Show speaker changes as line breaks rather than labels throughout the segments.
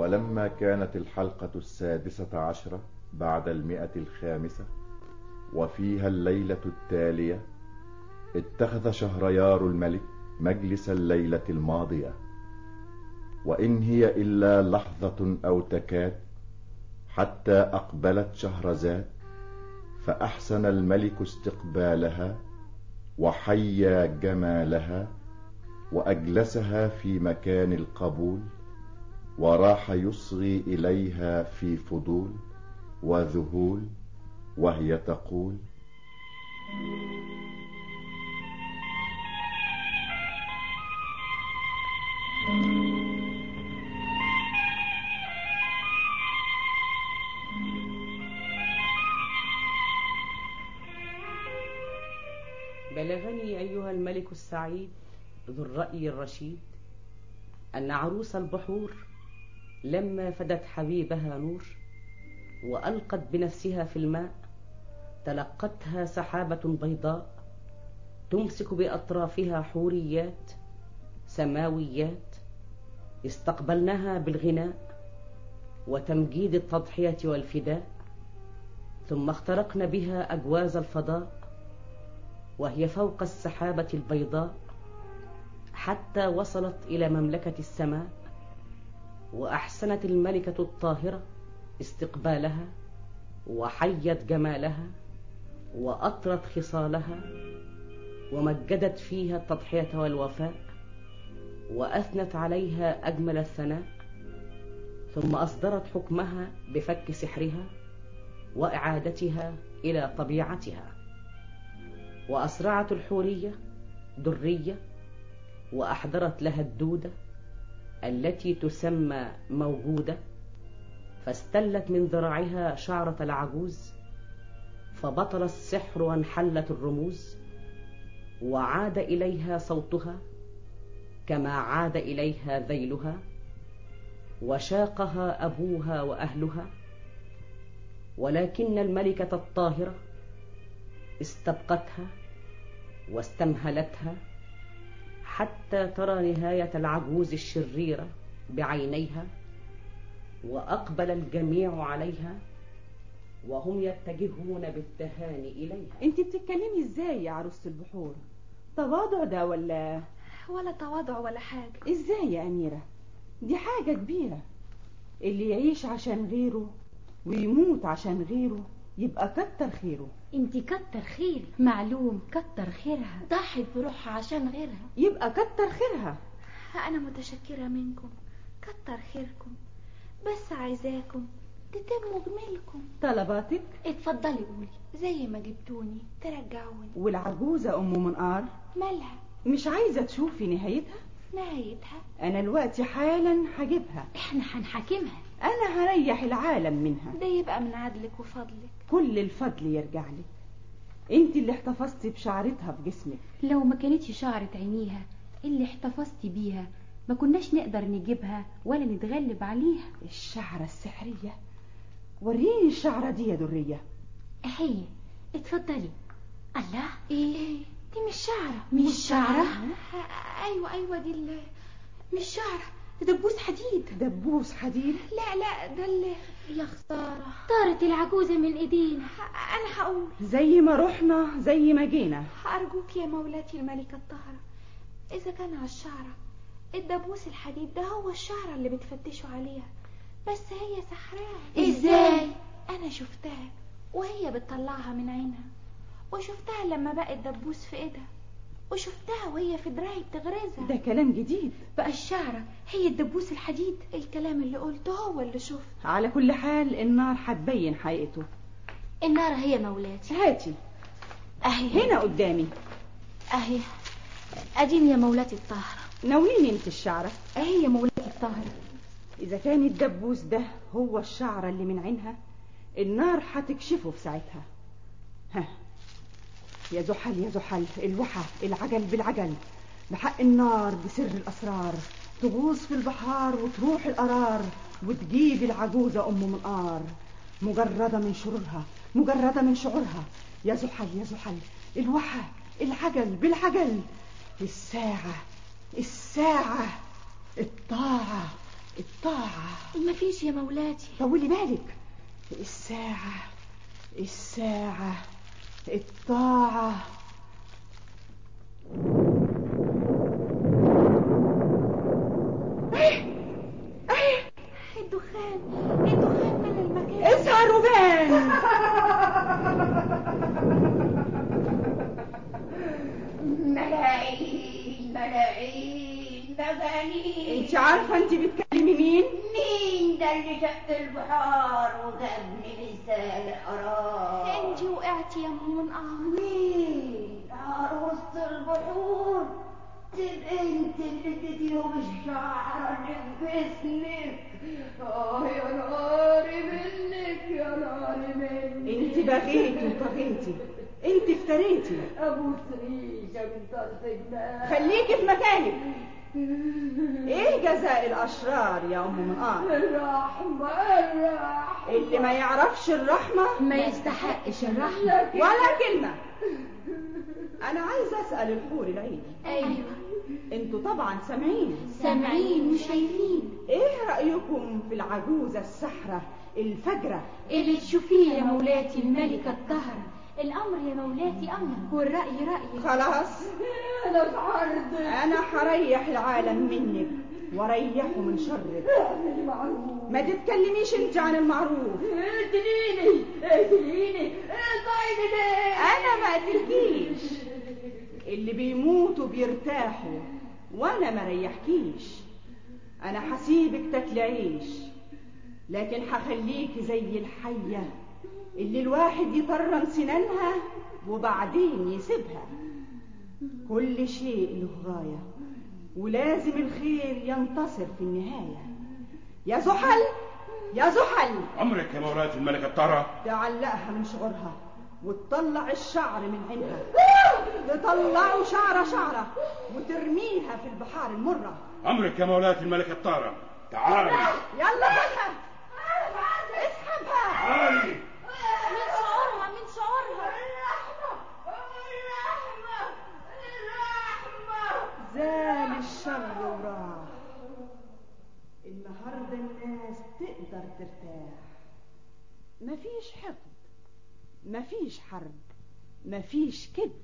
ولما كانت الحلقة السادسة عشرة بعد المئة الخامسة وفيها الليلة التالية اتخذ شهريار الملك مجلس الليلة الماضية وإن هي إلا لحظة أو تكاد حتى أقبلت شهرزاد فأحسن الملك استقبالها وحيا جمالها وأجلسها في مكان القبول وراح يصغي إليها في فضول وذهول وهي تقول
بلغني أيها الملك السعيد ذو الرأي الرشيد أن عروس البحور لما فدت حبيبها نور وألقت بنفسها في الماء تلقتها سحابة بيضاء تمسك بأطرافها حوريات سماويات استقبلنها بالغناء وتمجيد التضحية والفداء ثم اخترقن بها أجواز الفضاء وهي فوق السحابة البيضاء حتى وصلت إلى مملكة السماء وأحسنت الملكة الطاهرة استقبالها وحيت جمالها وأطرت خصالها ومجدت فيها التضحية والوفاء وأثنت عليها أجمل الثناء ثم أصدرت حكمها بفك سحرها وإعادتها إلى طبيعتها وأسرعت الحورية درية وأحضرت لها الدودة التي تسمى موجودة فاستلت من ذراعها شعرة العجوز فبطل السحر وانحلت الرموز وعاد إليها صوتها كما عاد إليها ذيلها وشاقها أبوها وأهلها ولكن الملكة الطاهرة استبقتها واستمهلتها حتى ترى نهاية العجوز الشريرة بعينيها وأقبل الجميع عليها وهم يتجهون بالتهاني إليها
انت بتتكلمي ازاي يا عروسة البحور تواضع ده ولا
ولا تواضع ولا حاجة
ازاي يا أميرة دي حاجة كبيرة اللي يعيش عشان غيره ويموت عشان غيره يبقى كتر خيره
انت كتر خير معلوم كتر خيرها
ضحت بروحها عشان غيرها
يبقى كتر خيرها
أنا متشكرة منكم كتر خيركم بس عايزاكم تتموا جميلكم
طلباتك
اتفضلي قولي زي ما جبتوني ترجعوني
والعجوزة أم منقار
مالها
مش عايزة تشوفي نهايتها
نهايتها
أنا الوقت حالا هجيبها
احنا هنحاكمها
أنا هريح العالم منها
ده يبقى من عدلك وفضلك
كل الفضل يرجع لك انت اللي احتفظتي بشعرتها في جسمك
لو ما كانتش شعرة عينيها اللي احتفظتي بيها ما كناش نقدر نجيبها ولا نتغلب عليها
الشعرة السحرية وريني الشعرة دي يا درية
اهي اتفضلي الله
ايه دي مش شعرة
مش شعرة
آه، ايوه ايوه دي ال- مش شعرة ده دبوس حديد
دبوس حديد
لا لا ده اللي يا خسارة
طارت العجوزة من ايدينا
انا هقول
زي ما رحنا زي ما جينا
أرجوك يا مولاتي الملكة الطاهرة إذا كان على الشعرة الدبوس الحديد ده هو الشعرة اللي بتفتشوا عليها بس هي سحراها
إزاي؟
أنا شفتها وهي بتطلعها من عينها وشفتها لما بقى الدبوس في إيدها وشفتها وهي في دراعي بتغرزها
ده كلام جديد
بقى الشعرة هي الدبوس الحديد
الكلام اللي قلته هو اللي شفت
على كل حال النار هتبين حقيقته
النار هي مولاتي
هاتي
اهي
هنا قدامي
اهي اديني يا مولاتي الطاهرة
ناوليني انت الشعرة
اهي يا مولاتي الطاهرة
إذا كان الدبوس ده هو الشعرة اللي من عينها النار هتكشفه في ساعتها ها يا زحل يا زحل الوحى العجل بالعجل بحق النار بسر الأسرار تغوص في البحار وتروح القرار وتجيب العجوزة أم منقار مجردة من شرورها مجردة من شعورها يا زحل يا زحل الوحى العجل بالعجل الساعة الساعة الطاعة الطاعة
مفيش يا مولاتي
طولي بالك الساعة الساعة الطاعة
الدخان الدخان من المكان
اسهر وبان
ملاعين ملاعين مجانين
انت عارفة انت بتكلمي مين
مين ده اللي شق البحار وجابني لسان الحرام
انتي وقعتي يا ام منقار
مين نار وسط البحور تبقى انت اللي اديتيهم الشعر اللي في جسمك اه يا ناري منك يا ناري منك
انت بغيتي وطغيتي انت افتريتي
ابوس ريشه من طرف دماغ
خليكي في مكانك ايه جزاء الاشرار يا ام منقار
الرحمة الرحمة
اللي ما يعرفش الرحمة
ما يستحقش الرحمة
ولا كلمة انا عايزة اسأل الحور العين
ايوه
انتوا طبعا سامعين
سامعين وشايفين
ايه رأيكم في العجوزة السحرة الفجرة
اللي تشوفيه يا مولاتي الملكة الطاهرة الامر يا مولاتي امر والرأي رأيي
خلاص
انا اتعرض
انا هريح العالم منك واريحه من شرك
اعملي معروف
ما تتكلميش انت عن المعروف
اقتليني اقتليني اقطعيني ليه
انا ما قتلكيش اللي بيموتوا بيرتاحوا وانا ما ريحكيش انا هسيبك تاكلي عيش لكن هخليكي زي الحية اللي الواحد يطرم سنانها وبعدين يسيبها كل شيء له غاية ولازم الخير ينتصر في النهاية يا زحل يا زحل
عمرك يا مولاتي الملكة الطاهرة
تعلقها من شعورها وتطلع الشعر من عينها تطلعه شعرة شعرة وترميها في البحار المرة
عمرك يا مولاتي الملكة الطاهرة تعالي
يلا بقى اسحبها
تعالي
من شعورها من شعورها
زال الشر وراح النهاردة الناس تقدر ترتاح مفيش حقد مفيش حرب مفيش كذب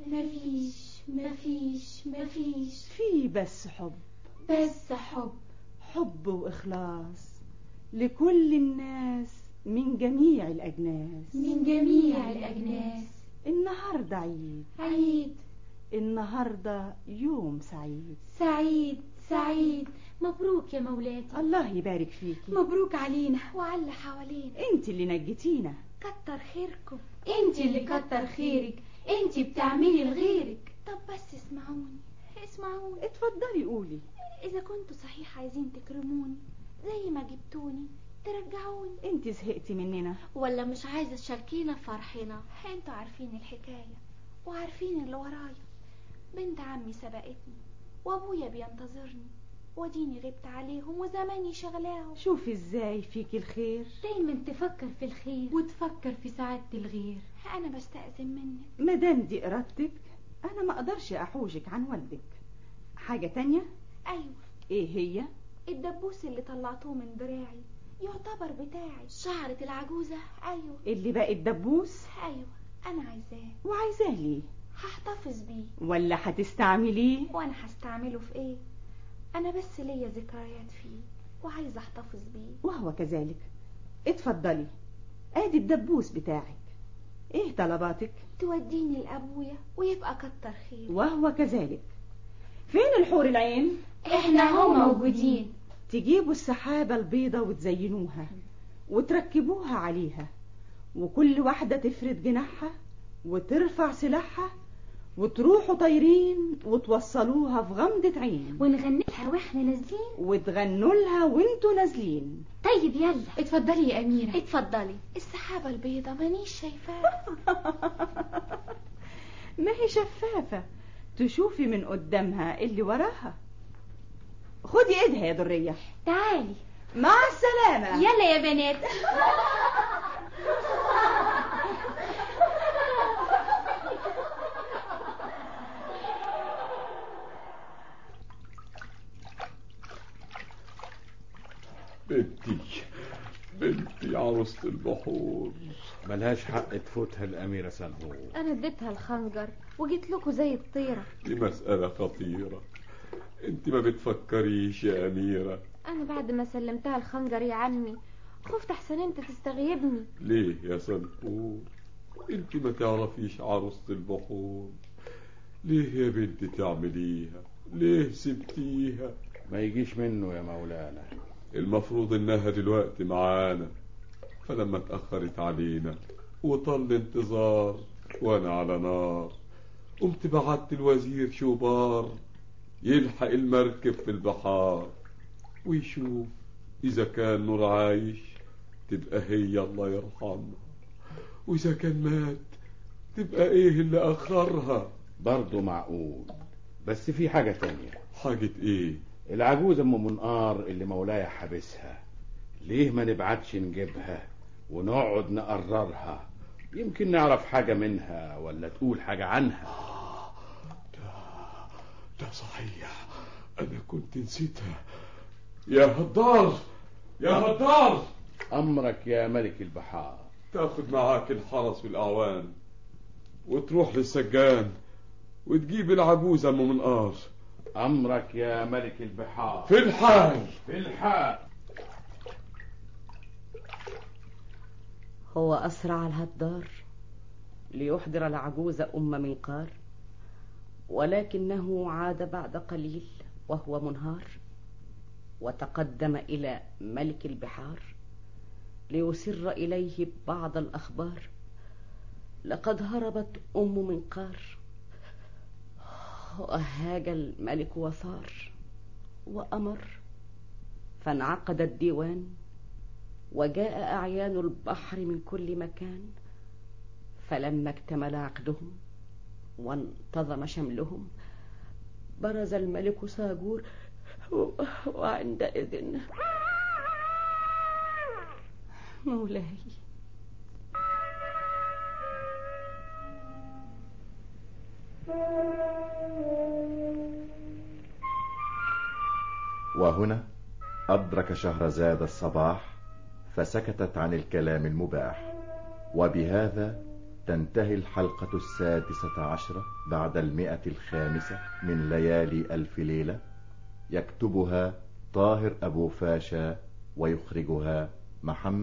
مفيش مفيش مفيش
في بس حب
بس حب
حب وإخلاص لكل الناس من جميع الأجناس
من جميع الأجناس
النهاردة عيد
عيد
النهاردة يوم سعيد
سعيد سعيد مبروك يا مولاتي
الله يبارك فيكي
مبروك علينا
وعلى حوالينا
انت اللي نجيتينا
كتر خيركم
انت اللي كتر خيرك انت بتعملي لغيرك
طب بس اسمعوني اسمعوني
اتفضلي قولي
اذا كنتوا صحيح عايزين تكرموني زي ما جبتوني ترجعوني
انت زهقتي مننا
ولا مش عايزه تشاركينا في فرحنا انتوا عارفين الحكايه وعارفين اللي ورايا بنت عمي سبقتني وابويا بينتظرني وديني غبت عليهم وزماني شغلاهم
شوفي ازاي فيكي الخير
دايما تفكر في الخير وتفكر في سعادة الغير
انا بستأذن منك
مادام دي ارادتك انا ما اقدرش احوجك عن والدك حاجة تانية
ايوه
ايه هي
الدبوس اللي طلعتوه من دراعي يعتبر بتاعي شعرة العجوزة ايوه
اللي بقى الدبوس
ايوه انا عايزاه
وعايزاه ليه
هحتفظ بيه
ولا هتستعمليه
وانا هستعمله في ايه انا بس ليا ذكريات فيه وعايزه احتفظ بيه
وهو كذلك اتفضلي ادي الدبوس بتاعك ايه طلباتك
توديني لابويا ويبقى كتر خير
وهو كذلك فين الحور العين
احنا هو موجودين
تجيبوا السحابة البيضة وتزينوها وتركبوها عليها وكل واحدة تفرد جناحها وترفع سلاحها وتروحوا طايرين وتوصلوها في غمضة عين
ونغني لها واحنا نازلين
وتغنوا لها وانتوا نازلين
طيب يلا اتفضلي يا أميرة
اتفضلي السحابة البيضة مانيش شايفاها
ما هي شفافة تشوفي من قدامها اللي وراها خدي ايدها يا درية
تعالي
مع السلامة
يلا يا بنات
بنتي بنتي عروسة البحور
ملهاش حق تفوتها الأميرة سنهور
انا اديتها الخنجر وجيت لكم زي الطيرة
دي مسألة خطيرة انت ما بتفكريش يا أميرة
انا بعد ما سلمتها الخنجر يا عمي خفت احسن انت تستغيبني
ليه يا سنهور انت ما تعرفيش عروسة البحور ليه يا بنتي تعمليها ليه سبتيها
ما يجيش منه يا مولانا
المفروض انها دلوقتي معانا فلما اتأخرت علينا وطل الانتظار وانا على نار قمت بعت الوزير شوبار يلحق المركب في البحار ويشوف اذا كان نور عايش تبقى هي الله يرحمها واذا كان مات تبقى ايه اللي اخرها
برضه معقول بس في حاجة تانية
حاجة ايه
العجوز ام منقار اللي مولاي حابسها ليه ما نبعتش نجيبها ونقعد نقررها يمكن نعرف حاجة منها ولا تقول حاجة عنها
ده صحيح انا كنت نسيتها يا هدار يا هدار
أمرك يا ملك البحار
تاخد معاك الحرس والاعوان وتروح للسجان وتجيب العجوزة ام منقار
أمرك يا ملك البحار
في الحال
في الحال
هو أسرع الهدار ليحضر العجوز أم منقار ولكنه عاد بعد قليل وهو منهار وتقدم إلى ملك البحار ليسر إليه بعض الأخبار لقد هربت أم منقار وهاج الملك وثار وأمر فانعقد الديوان وجاء أعيان البحر من كل مكان فلما اكتمل عقدهم وانتظم شملهم برز الملك ساجور وعندئذ مولاي
وهنا أدرك شهرزاد الصباح فسكتت عن الكلام المباح وبهذا تنتهي الحلقة السادسة عشرة بعد المئة الخامسة من ليالي ألف ليلة يكتبها طاهر أبو فاشا ويخرجها محمد